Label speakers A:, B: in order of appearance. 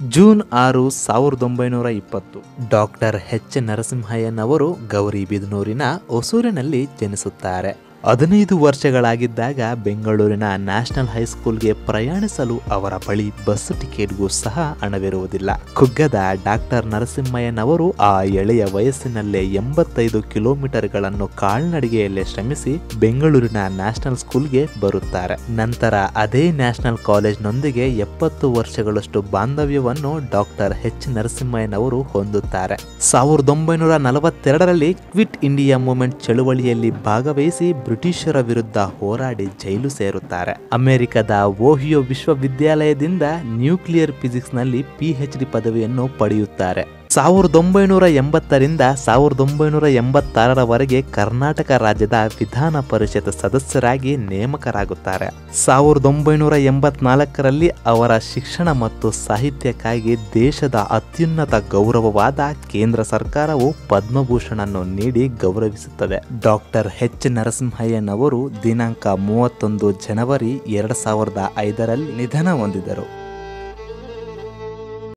A: June ಆರು ಸಾವಿರದ ಒಂಬೈನೂರ ಇಪ್ಪತ್ತು ಡಾಕ್ಟರ್ ಎಚ್ ನರಸಿಂಹಯ್ಯನವರು ಗೌರಿಬಿದನೂರಿನ ಹೊಸೂರಿನಲ್ಲಿ ಜನಿಸುತ್ತಾರೆ ಹದಿನೈದು ವರ್ಷಗಳಾಗಿದ್ದಾಗ ಬೆಂಗಳೂರಿನ ನ್ಯಾಷನಲ್ ಹೈಸ್ಕೂಲ್ಗೆ ಪ್ರಯಾಣಿಸಲು ಅವರ ಬಳಿ ಬಸ್ ಟಿಕೆಟ್ಗೂ ಸಹ ಹಣವಿರುವುದಿಲ್ಲ ಕುಗ್ಗದ ಡಾಕ್ಟರ್ ನರಸಿಂಹಯ್ಯನವರು ಆ ಎಳೆಯ ವಯಸ್ಸಿನಲ್ಲೇ ಎಂಬತ್ತೈದು ಕಿಲೋಮೀಟರ್ಗಳನ್ನು ಕಾಲ್ನಡಿಗೆಯಲ್ಲೇ ಶ್ರಮಿಸಿ ಬೆಂಗಳೂರಿನ ನ್ಯಾಷನಲ್ ಸ್ಕೂಲ್ಗೆ ಬರುತ್ತಾರೆ ನಂತರ ಅದೇ ನ್ಯಾಷನಲ್ ಕಾಲೇಜ್ನೊಂದಿಗೆ ಎಪ್ಪತ್ತು ವರ್ಷಗಳಷ್ಟು ಬಾಂಧವ್ಯವನ್ನು ಡಾಕ್ಟರ್ ಎಚ್ ನರಸಿಂಹಯ್ಯನವರು ಹೊಂದುತ್ತಾರೆ ಸಾವಿರದ ಒಂಬೈನೂರ ನಲವತ್ತೆರಡರಲ್ಲಿ ಕ್ವಿಟ್ ಇಂಡಿಯಾ ಮೂವ್ಮೆಂಟ್ ಚಳುವಳಿಯಲ್ಲಿ ಭಾಗವಹಿಸಿ ಬ್ರಿಟಿಷರ ವಿರುದ್ಧ ಹೋರಾಡಿ ಜೈಲು ಸೇರುತ್ತಾರೆ ಅಮೆರಿಕದ ಓಹಿಯೋ ವಿಶ್ವವಿದ್ಯಾಲಯದಿಂದ ನ್ಯೂಕ್ಲಿಯರ್ ಫಿಸಿಕ್ಸ್ನಲ್ಲಿ ಪಿಎಚ್ ಡಿ ಪದವಿಯನ್ನು ಪಡೆಯುತ್ತಾರೆ ಸಾವಿರದ ಒಂಬೈನೂರ ಎಂಬತ್ತರಿಂದ ಸಾವಿರದ ಒಂಬೈನೂರ ಎಂಬತ್ತಾರರವರೆಗೆ ಕರ್ನಾಟಕ ರಾಜ್ಯದ ವಿಧಾನ ಪರಿಷತ್ ಸದಸ್ಯರಾಗಿ ನೇಮಕರಾಗುತ್ತಾರೆ ಸಾವಿರದ ಒಂಬೈನೂರ ಎಂಬತ್ನಾಲ್ಕರಲ್ಲಿ ಅವರ ಶಿಕ್ಷಣ ಮತ್ತು ಸಾಹಿತ್ಯಕ್ಕಾಗಿ ದೇಶದ ಅತ್ಯುನ್ನತ ಗೌರವವಾದ ಕೇಂದ್ರ ಸರ್ಕಾರವು ಪದ್ಮಭೂಷಣನ್ನು ನೀಡಿ ಗೌರವಿಸುತ್ತದೆ ಡಾಕ್ಟರ್ ಎಚ್ ನರಸಿಂಹಯ್ಯನವರು ದಿನಾಂಕ ಮೂವತ್ತೊಂದು ಜನವರಿ ಎರಡು ಸಾವಿರದ ಐದರಲ್ಲಿ ನಿಧನ ಹೊಂದಿದರು